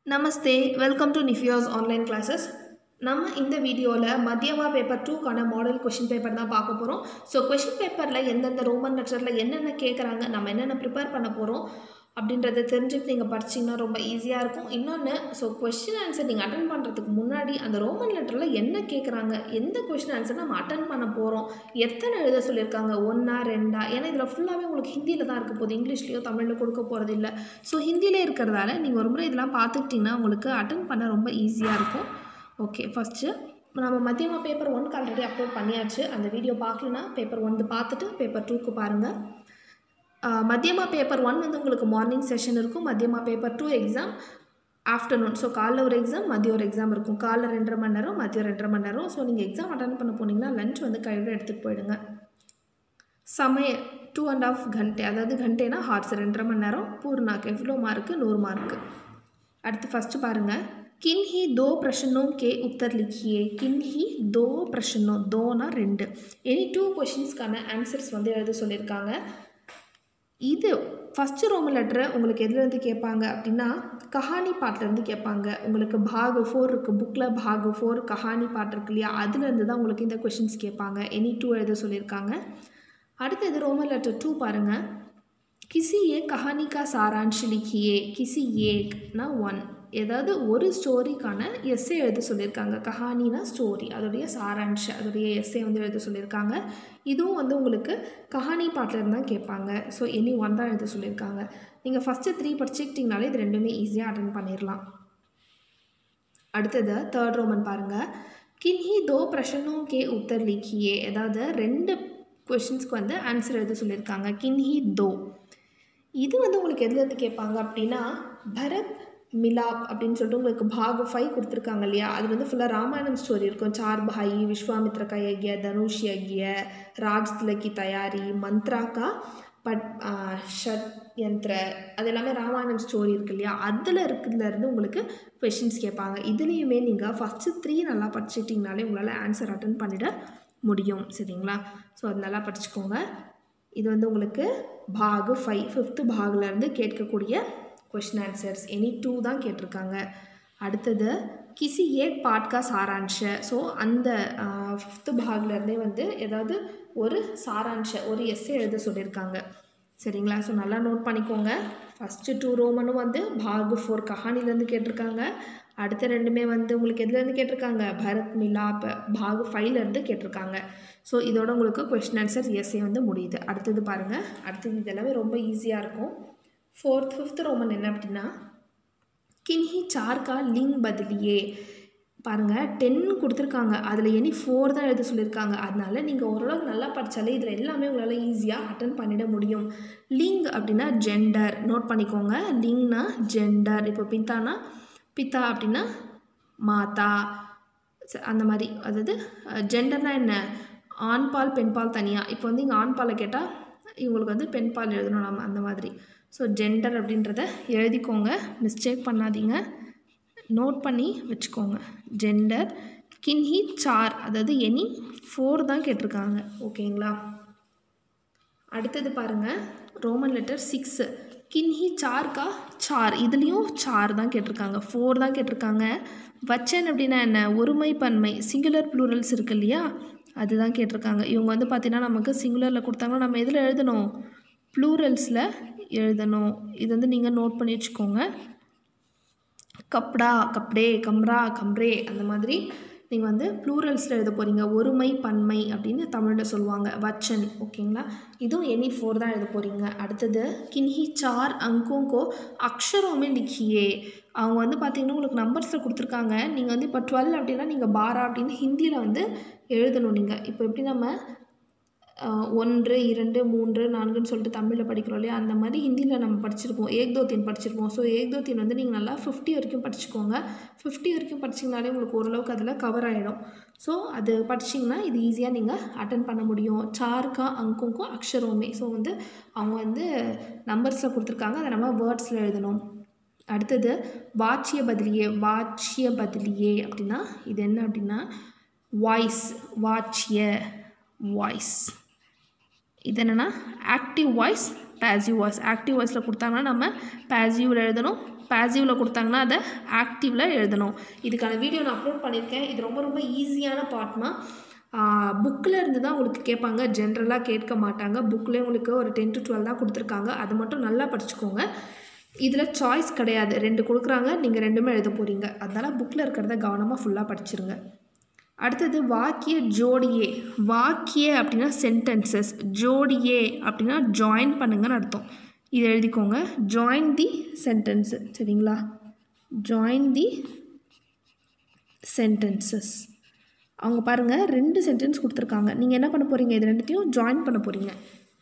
Namaste welcome to நிஃபியாஸ் online classes நம்ம இந்த வீடியோவில் மத்தியமா பேப்பர் டூக்கான மாடல் கொஷின் பேப்பர் தான் பார்க்க போகிறோம் ஸோ கொஷின் பேப்பரில் எந்தெந்த ரோமன் லெட்டரில் என்னென்ன கேட்குறாங்க நம்ம என்னென்ன ப்ரிப்பேர் பண்ண போகிறோம் அப்படின்றத தெரிஞ்சுட்டு நீங்கள் படிச்சிங்கன்னா ரொம்ப ஈஸியாக இருக்கும் இன்னொன்று ஸோ கொஷின் ஆன்சர் நீங்கள் அட்டன் பண்ணுறதுக்கு முன்னாடி அந்த ரோமன் லெட்டரில் என்ன கேட்குறாங்க எந்த கொஷின் ஆன்சர் நம்ம அட்டன் பண்ண போகிறோம் எத்தனை எழுத சொல்லியிருக்காங்க ஒன்றா ரெண்டா ஏன்னா இதில் ஃபுல்லாகவே உங்களுக்கு ஹிந்தியில் தான் இருக்க போகுது இங்கிலீஷ்லேயோ தமிழில் கொடுக்க போகிறது இல்லை ஸோ ஹிந்தியிலே இருக்கிறதால நீங்கள் ஒரு முறை இதெல்லாம் பார்த்துக்கிட்டிங்கன்னா உங்களுக்கு அட்டன் பண்ண ரொம்ப ஈஸியாக இருக்கும் ஓகே ஃபஸ்ட்டு நம்ம மத்தியமா பேப்பர் ஒன்க்கு ஆல்ரெடி அப்லோட் பண்ணியாச்சு அந்த வீடியோ பார்க்கலனா பேப்பர் ஒன்று பார்த்துட்டு பேப்பர் டூக்கு பாருங்கள் மத்தியமா பேப்பர் ஒன் வந்து உங்களுக்கு மார்னிங் செஷன் இருக்கும் Madhyama paper two exam afternoon so காலைல ஒரு எக்ஸாம் மதியம் ஒரு எக்ஸாம் இருக்கும் காலைல ரெண்டரை மணி நேரம் மதியம் ரெண்டரை மணி நேரம் ஸோ நீங்கள் எக்ஸாம் அட்டன் பண்ண போனீங்கன்னா லஞ்ச் வந்து கையோட எடுத்துகிட்டு போயிடுங்க சமய டூ அண்ட் ஆஃப் கண்டே அதாவது கண்டேனா ஹார்ஸ் ரெண்டரை மணி நேரம் பூர்ணாக்கு எவ்வளோ மார்க்கு நூறு மார்க்கு அடுத்து ஃபஸ்ட்டு பாருங்கள் கின்ஹி தோ பிரஷனோं के उत्तर लिखिए கின்ஹி தோ பிரஷனோ தோனா ரெண்டு எனி டூ கொஷின்ஸ்க்கான ஆன்சர்ஸ் வந்து எழுத சொல்லியிருக்காங்க இது ஃபஸ்ட்டு ரோமன் லெட்டரை உங்களுக்கு எதுலேருந்து கேட்பாங்க அப்படின்னா கஹானி பாட்டிலேருந்து கேட்பாங்க உங்களுக்கு பாகு ஃபோர் இருக்குது புக்கில் பாகு ஃபோர் கஹானி பாட்டு இருக்கு இல்லையா அதுலேருந்து தான் உங்களுக்கு இந்த கொஷின்ஸ் கேட்பாங்க எனி டூ எழுத சொல்லியிருக்காங்க அடுத்தது ரோமன் லெட்டர் டூ பாருங்கள் கிசி ஏ கஹானி கா சாரான்ஷ் லிக்கியே கிசி ஏக்னா ஒன் ஏதாவது ஒரு ஸ்டோரிக்கான எஸ்ஸே எழுத சொல்லியிருக்காங்க கஹானினா ஸ்டோரி அதோடைய சாரான்ஷ் அதோடைய எஸ்ஸே வந்து எழுத சொல்லியிருக்காங்க இதுவும் வந்து உங்களுக்கு கஹானி பாட்டில் தான் கேட்பாங்க ஸோ எனி ஒன் தான் எழுத சொல்லியிருக்காங்க நீங்கள் ஃபஸ்ட்டு த்ரீ படிச்சுக்கிட்டிங்கனாலே இது ரெண்டுமே ஈஸியாக அட்டன் பண்ணிடலாம் அடுத்தது தேர்ட் ரோமன் பாருங்கள் கின்ஹி தோ பிரஷனோ கே உத்தர் லிக்கியே ஏதாவது ரெண்டு கொஷின்ஸ்க்கு வந்து ஆன்சர் எழுத சொல்லியிருக்காங்க கின்ஹி தோ இது வந்து உங்களுக்கு எதுலேருந்து கேட்பாங்க அப்படின்னா பரத் மிலாப் அப்படின்னு சொல்லிட்டு உங்களுக்கு பாக ஃபைவ் கொடுத்துருக்காங்க இல்லையா அது வந்து ஃபுல்லாக ராமாயணம் ஸ்டோரி இருக்கும் சார் பாய் விஸ்வாமித்ர கா யக்ய தனுஷ் யக்ய ராஜ் திலக்கி தயாரி மந்த்ரா கா பட் ஷட் யந்திர அது எல்லாமே ராமாயணம் ஸ்டோரி இருக்கு இல்லையா அதில் இருக்கிறதுலேருந்து உங்களுக்கு கொஷின்ஸ் கேட்பாங்க இதுலேயுமே நீங்கள் ஃபஸ்ட்டு த்ரீ நல்லா படிச்சுட்டிங்கனாலே உங்களால் ஆன்சர் அட்டன் பண்ணிட முடியும் சரிங்களா ஸோ அது நல்லா படிச்சுக்கோங்க இது வந்து உங்களுக்கு பாகு ஃபைவ் ஃபிஃப்த்து பாகிலேருந்து கேட்கக்கூடிய கொஷின் ஆன்சர்ஸ் எனி டூ தான் கேட்டிருக்காங்க அடுத்தது கிசி ஏக் பாட்கா சாரான்ஷ ஸோ அந்த ஃபிஃப்த்து பாக்லேருந்தே வந்து ஏதாவது ஒரு சாரான்ஷ ஒரு எஸ்ஸே எழுத சொல்லியிருக்காங்க சரிங்களா ஸோ நல்லா நோட் பண்ணிக்கோங்க ஃபஸ்ட்டு டூ ரோமனும் வந்து பாகு ஃபோர் கஹானிலேருந்து கேட்டிருக்காங்க அடுத்த ரெண்டுமே வந்து உங்களுக்கு எதுலேருந்து கேட்டிருக்காங்க பரத் மிலாப் பாகு ஃபைவ்லேருந்து கேட்டிருக்காங்க ஸோ இதோட உங்களுக்கு கொஷின் ஆன்சர் எஸ்ஏ வந்து முடியுது அடுத்தது பாருங்கள் அடுத்தது இதெல்லாமே ரொம்ப ஈஸியாக இருக்கும் ஃபோர்த் ஃபிஃப்த் ரோமன் என்ன அப்படின்னா கின்ஹி சார்கா லிங் பதிலியே பாருங்கள் டென் கொடுத்துருக்காங்க அதில் எனி ஃபோர் தான் எழுத சொல்லியிருக்காங்க அதனால நீங்கள் ஓரளவுக்கு நல்லா படித்தாலே இதில் எல்லாமே உங்களால் ஈஸியாக அட்டன் பண்ணிட முடியும் லிங் அப்படின்னா ஜெண்டர் நோட் பண்ணிக்கோங்க லிங்னா ஜெண்டர் இப்போ பித்தானா பித்தா அப்படின்னா மாதா அந்த மாதிரி அதாவது ஜெண்டர்னால் என்ன ஆண் பால் பெண் பால் தனியாக இப்போ வந்து இங்கே ஆண் பாலை கேட்டால் இவங்களுக்கு வந்து பெண் பால் எழுதணும் நம்ம அந்த மாதிரி ஸோ ஜெண்டர் அப்படின்றத எழுதிக்கோங்க மிஸ்டேக் பண்ணாதீங்க நோட் பண்ணி வச்சுக்கோங்க ஜெண்டர் கின்ஹி சார் அதாவது எனி ஃபோர் தான் கேட்டிருக்காங்க ஓகேங்களா அடுத்தது பாருங்கள் ரோமன் லெட்டர் சிக்ஸு கின்ஹி சார்கா சார் இதுலேயும் சார் தான் கேட்டிருக்காங்க ஃபோர் தான் கேட்டிருக்காங்க வச்சன் அப்படின்னா என்ன ஒருமை பன்மை சிங்குலர் ப்ளூரல்ஸ் இருக்கு இல்லையா அதுதான் கேட்டிருக்காங்க இவங்க வந்து பார்த்தீங்கன்னா நமக்கு சிங்குலரில் கொடுத்தாங்கன்னா நம்ம எதில் எழுதணும் ப்ளூரல்ஸில் எழுதணும் இது வந்து நீங்கள் நோட் பண்ணி வச்சுக்கோங்க கப்டா கப்டே கம்ரா கம்ரே அந்த மாதிரி நீங்கள் வந்து ப்ளூரல்ஸில் எழுத போகிறீங்க ஒருமை பன்மை அப்படின்னு தமிழில் சொல்லுவாங்க வச்சன் ஓகேங்களா இதுவும் எனி ஃபோர் தான் எழுத போகிறீங்க அடுத்தது கின்ஹி சார் அங்கோங்கோ அக்ஷரோமே லிக்கியே அவங்க வந்து பார்த்திங்கன்னா உங்களுக்கு நம்பர்ஸில் கொடுத்துருக்காங்க நீங்கள் வந்து இப்போ டுவெல் அப்படின்னா நீங்கள் பாரா அப்படின்னு ஹிந்தியில் வந்து எழுதணும் நீங்கள் இப்போ எப்படி நம்ம ஒன்று இரண்டு மூன்று நான்குன்னு சொல்லிட்டு தமிழில் படிக்கிறோம் இல்லையா அந்த மாதிரி ஹிந்தியில் நம்ம படிச்சிருப்போம் ஏக் தோ தீன் படிச்சிருப்போம் ஸோ ஏக் தோ தீன் வந்து நீங்கள் நல்லா ஃபிஃப்டி வரைக்கும் படிச்சுக்கோங்க ஃபிஃப்டி வரைக்கும் படிச்சிங்கனாலே உங்களுக்கு ஓரளவுக்கு அதில் கவர் ஆகிடும் ஸோ அது படிச்சிங்கன்னா இது ஈஸியாக நீங்கள் அட்டன் பண்ண முடியும் சார்க்கா அங்கோங்கும் அக்ஷரோமே ஸோ வந்து அவங்க வந்து நம்பர்ஸில் கொடுத்துருக்காங்க அதை நம்ம வேர்ட்ஸில் எழுதணும் அடுத்தது வாட்சிய பதிலியே வாட்சிய பதிலியே அப்படின்னா இது என்ன அப்படின்னா வாய்ஸ் வாட்சிய வாய்ஸ் இது என்னென்னா active voice passive voice active வாய்ஸில் கொடுத்தாங்கன்னா நம்ம பேசிவில் எழுதணும் பேசிவில் கொடுத்தாங்கன்னா அதை ஆக்டிவில் எழுதணும் இதுக்கான வீடியோ நான் அப்லோட் பண்ணியிருக்கேன் இது ரொம்ப ரொம்ப ஈஸியான பார்ட்மா புக்கில் இருந்து தான் உங்களுக்கு கேட்பாங்க ஜென்ரலாக கேட்க மாட்டாங்க புக்கில் உங்களுக்கு ஒரு டென் டு டுவெல் தான் கொடுத்துருக்காங்க அது மட்டும் நல்லா படிச்சுக்கோங்க இதில் சாய்ஸ் கிடையாது ரெண்டு கொடுக்குறாங்க நீங்கள் ரெண்டுமே எழுத போகிறீங்க அதனால் புக்கில் இருக்கிறத கவனமாக ஃபுல்லாக படிச்சிருங்க அடுத்தது வாக்கிய ஜோடியே வாக்கிய அப்படின்னா சென்டென்சஸ் ஜோடியே அப்படின்னா ஜாயின் பண்ணுங்கன்னு அர்த்தம் இதை எழுதிக்கோங்க ஜாயின் தி சென்டென்ஸு சரிங்களா ஜாயின் தி சென்டென்சஸ் அவங்க பாருங்கள் ரெண்டு சென்டென்ஸ் கொடுத்துருக்காங்க நீங்கள் என்ன பண்ண போகிறீங்க இது ரெண்டுத்தையும் ஜாயின் பண்ண போகிறீங்க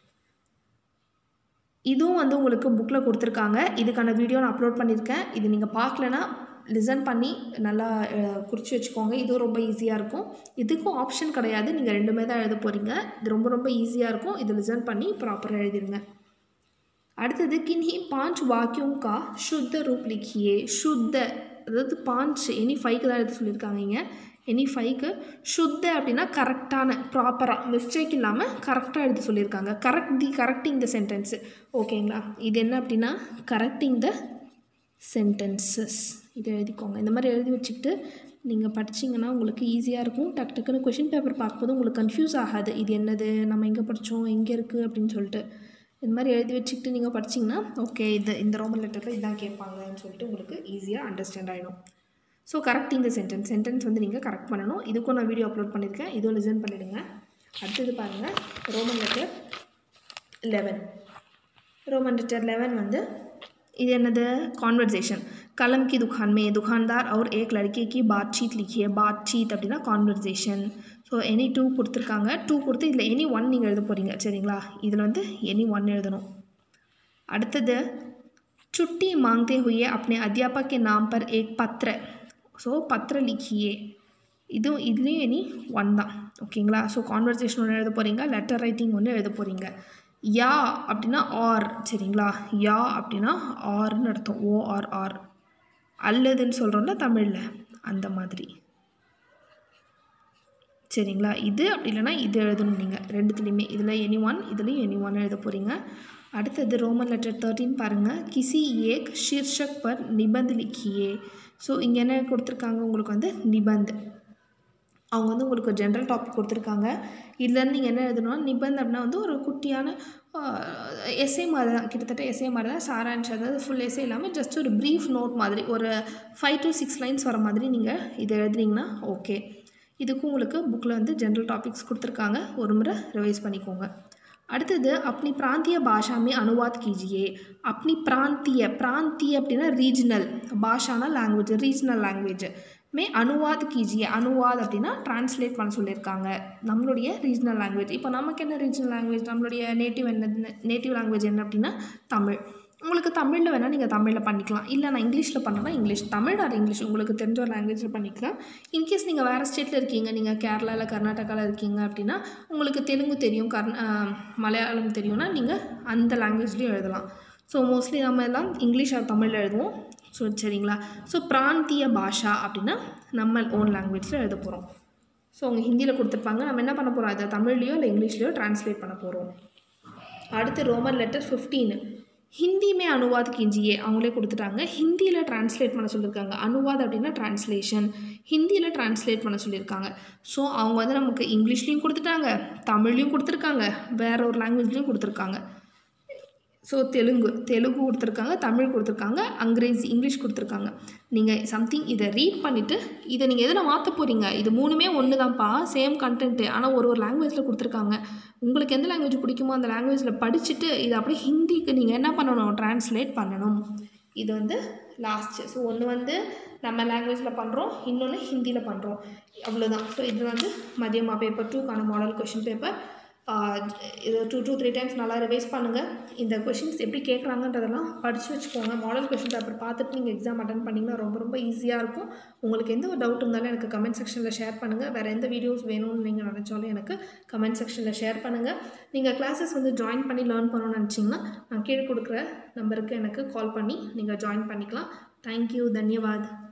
இதுவும் வந்து உங்களுக்கு புக்கில் கொடுத்துருக்காங்க இதுக்கான வீடியோ நான் அப்லோட் பண்ணியிருக்கேன் இது நீங்கள் பார்க்கலனா லிசன் பண்ணி நல்லா குறித்து வச்சுக்கோங்க இதுவும் ரொம்ப ஈஸியாக இருக்கும் இதுக்கும் ஆப்ஷன் கிடையாது நீங்கள் ரெண்டுமே தான் எழுத போகிறீங்க இது ரொம்ப ரொம்ப ஈஸியாக இருக்கும் இது லிசன் பண்ணி ப்ராப்பராக எழுதிருங்க அடுத்தது கின்ஹி பாஞ்ச் வாக்கியம் கா சுத்த ரூப் லிக்கியே சுத்த அதாவது பாஞ்ச் எனி ஃபைவ்க்கு தான் எடுத்து சொல்லியிருக்காங்க இங்கே எனி ஃபைவ்க்கு சுத்த அப்படின்னா கரெக்டான ப்ராப்பராக மிஸ்டேக் இல்லாமல் கரெக்டாக எடுத்து சொல்லியிருக்காங்க correct the correcting the sentence ஓகேங்களா இது என்ன அப்படின்னா கரெக்டிங் த சென்டென்சஸ் இதை எழுதிக்கோங்க இந்த மாதிரி எழுதி வச்சுக்கிட்டு நீங்கள் படிச்சிங்கன்னா உங்களுக்கு ஈஸியாக இருக்கும் டக்கு டக்குன்னு கொஷின் பேப்பர் பார்க்கும்போது உங்களுக்கு கன்ஃபியூஸ் ஆகாது இது என்னது நம்ம எங்கே படித்தோம் எங்கே இருக்குது அப்படின்னு சொல்லிட்டு இந்த மாதிரி எழுதி வச்சுக்கிட்டு நீங்கள் படிச்சிங்கன்னா ஓகே இது இந்த ரோமன் லெட்டரில் இதான் கேட்பாங்கன்னு சொல்லிட்டு உங்களுக்கு ஈஸியாக அண்டர்ஸ்டாண்ட் ஆகிடும் so correcting the sentence sentence வந்து நீங்கள் கரெக்ட் பண்ணணும் இதுக்கும் நான் வீடியோ அப்லோட் பண்ணியிருக்கேன் இதுவும் லிசன் பண்ணிவிடுங்க அடுத்தது பாருங்கள் Roman letter eleven Roman letter eleven வந்து இது என்னது கான்வர்சேஷன் कलम की दुकान में दुकानदार और एक लड़के की बातचीत लिखी है बातचीत அப்படின்னா கான்வர்சேஷன் ஸோ எனி டூ கொடுத்துருக்காங்க டூ கொடுத்து இதில் எனி ஒன் நீங்கள் எழுத போகிறீங்க சரிங்களா இதில் வந்து எனி ஒன் எழுதணும் அடுத்தது छुट्टी मांगते हुए अपने अध्यापक के नाम पर एक पत्र ஸோ பத்திர லிக்கியே இதுவும் இதுலேயும் எனி ஒன் தான் ஓகேங்களா ஸோ கான்வர்சேஷன் ஒன்று எழுத போகிறீங்க லெட்டர் ரைட்டிங் ஒன்று எழுத போகிறீங்க யா அப்படின்னா ஆர் சரிங்களா யா அப்படின்னா ஆர்னு அர்த்தம் ஓஆர் ஆர் அல்லதுன்னு சொல்கிறோம்ல தமிழில் அந்த மாதிரி சரிங்களா இது அப்படி இல்லைன்னா இது எழுதணும் நீங்கள் ரெண்டுத்துலேயுமே இதில் எனி ஒன் இதுலேயும் எனி ஒன் எழுத போகிறீங்க அடுத்தது ரோமன் லெட்டர் தேர்ட்டின் பாருங்கள் கிசி ஏக் ஷீர்ஷக் பர் நிபந்த் லிக்கியே ஸோ இங்கே என்ன கொடுத்துருக்காங்க உங்களுக்கு வந்து நிபந்த் அவங்க வந்து உங்களுக்கு ஜென்ரல் டாபிக் கொடுத்துருக்காங்க இதுலேருந்து நீங்கள் என்ன எழுதணும்னா நிபந்த் அப்படின்னா வந்து ஒரு குட்டியான எஸ்ஏ மாதிரி தான் கிட்டத்தட்ட எஸ்ஏ மாதிரி தான் சாரான்ஷ் அதாவது ஃபுல் எஸ்ஏ இல்லாமல் ஜஸ்ட் ஒரு ப்ரீஃப் நோட் மாதிரி ஒரு ஃபைவ் டு சிக்ஸ் லைன்ஸ் வர மாதிரி நீங்கள் இதை எழுதுனீங்கன்னா ஓகே இதுக்கும் உங்களுக்கு புக்கில் வந்து ஜென்ரல் டாபிக்ஸ் கொடுத்துருக்காங்க ஒரு முறை ரிவைஸ் பண்ணிக்கோங்க அடுத்தது अपनी प्रांतीय भाषा में अनुवाद कीजिए अपनी प्रांतीय प्रांतीय அப்படின்னா ரீஜனல் பாஷானா லாங்குவேஜ் ரீஜனல் லாங்குவேஜ் மே அனுவாத் கீஜியே அனுவாத் அப்படின்னா டிரான்ஸ்லேட் பண்ண சொல்லியிருக்காங்க நம்மளுடைய ரீஜனல் லாங்குவேஜ் இப்போ நமக்கு என்ன ரீஜனல் லாங்குவேஜ் நம்மளுடைய நேட்டிவ் என்ன நேட்டிவ் லாங்குவேஜ் என்ன அப்படின்னா தமிழ் உங்களுக்கு தமிழில் வேணால் நீங்கள் தமிழில் பண்ணிக்கலாம் இல்லை நான் இங்கிலீஷில் பண்ணனா இங்கிலீஷ் தமிழ் ஆர் இங்கிலீஷ் உங்களுக்கு தெரிஞ்ச ஒரு லாங்குவேஜில் பண்ணிக்கலாம் இன்கேஸ் நீங்கள் வேறு ஸ்டேட்டில் இருக்கீங்க நீங்கள் கேரளாவில் கர்நாடகாவில் இருக்கீங்க அப்படின்னா உங்களுக்கு தெலுங்கு தெரியும் கர்ந மலையாளம் தெரியும்னா நீங்கள் அந்த லாங்குவேஜ்லேயும் எழுதலாம் ஸோ மோஸ்ட்லி நம்ம எல்லாம் இங்கிலீஷ் ஆர் தமிழில் எழுதுவோம் ஸோ சரிங்களா ஸோ பிராந்திய பாஷா அப்படின்னா நம்ம ஓன் லாங்குவேஜில் எழுத போகிறோம் ஸோ அவங்க ஹிந்தியில் கொடுத்துருப்பாங்க நம்ம என்ன பண்ண போகிறோம் அதை தமிழ்லையோ இல்லை இங்கிலீஷ்லையோ ட்ரான்ஸ்லேட் பண்ண போகிறோம் அடுத்து ரோமன் லெட்டர் ஃபிஃப்டீன் ஹிந்தியுமே அனுவாத் கிஞ்சியே அவங்களே கொடுத்துட்டாங்க ஹிந்தியில் ட்ரான்ஸ்லேட் பண்ண சொல்லியிருக்காங்க அனுவாத் அப்படின்னா ட்ரான்ஸ்லேஷன் ஹிந்தியில் ட்ரான்ஸ்லேட் பண்ண சொல்லியிருக்காங்க ஸோ அவங்க வந்து நமக்கு இங்கிலீஷ்லேயும் கொடுத்துட்டாங்க தமிழ்லையும் கொடுத்துருக்காங்க வேற ஒரு லாங்குவேஜ்லேயும் கொடுத்துருக்காங்க ஸோ தெலுங்கு தெலுங்கு கொடுத்துருக்காங்க தமிழ் கொடுத்துருக்காங்க அங்கிரேசி இங்கிலீஷ் கொடுத்துருக்காங்க நீங்கள் சம்திங் இதை ரீட் பண்ணிவிட்டு இதை நீங்கள் எதில் மாற்ற போகிறீங்க இது மூணுமே ஒன்று தான்ப்பா சேம் கண்டென்ட்டு ஆனால் ஒரு ஒரு லாங்குவேஜில் கொடுத்துருக்காங்க உங்களுக்கு எந்த லாங்குவேஜ் பிடிக்குமோ அந்த லாங்குவேஜில் படிச்சுட்டு இதை அப்படியே ஹிந்திக்கு நீங்கள் என்ன பண்ணணும் ட்ரான்ஸ்லேட் பண்ணணும் இது வந்து லாஸ்ட்டு ஸோ ஒன்று வந்து நம்ம லாங்குவேஜில் பண்ணுறோம் இன்னொன்று ஹிந்தியில் பண்ணுறோம் அவ்வளோதான் ஸோ இது வந்து மதியமா பேப்பர் டூக்கான மாடல் கொஷின் பேப்பர் இது டூ டூ த்ரீ டைம்ஸ் நல்லா ரிவைஸ் பண்ணுங்கள் இந்த கொஷின்ஸ் எப்படி கேட்குறாங்கன்றதெல்லாம் படித்து வச்சுக்கோங்க மாடல் கொஷின் பேப்பர் பார்த்துட்டு நீங்கள் எக்ஸாம் அட்டன் பண்ணிங்கன்னா ரொம்ப ரொம்ப ஈஸியாக இருக்கும் உங்களுக்கு எந்த ஒரு டவுட் இருந்தாலும் எனக்கு கமெண்ட் செக்ஷனில் ஷேர் பண்ணுங்கள் வேறு எந்த வீடியோஸ் வேணும்னு நீங்கள் நினச்சாலும் எனக்கு கமெண்ட் செக்ஷனில் ஷேர் பண்ணுங்கள் நீங்கள் கிளாஸஸ் வந்து ஜாயின் பண்ணி லேர்ன் பண்ணணும்னு நினச்சிங்கன்னா நான் கீழே கொடுக்குற நம்பருக்கு எனக்கு கால் பண்ணி நீங்கள் ஜாயின் பண்ணிக்கலாம் தேங்க்யூ தன்யவாத்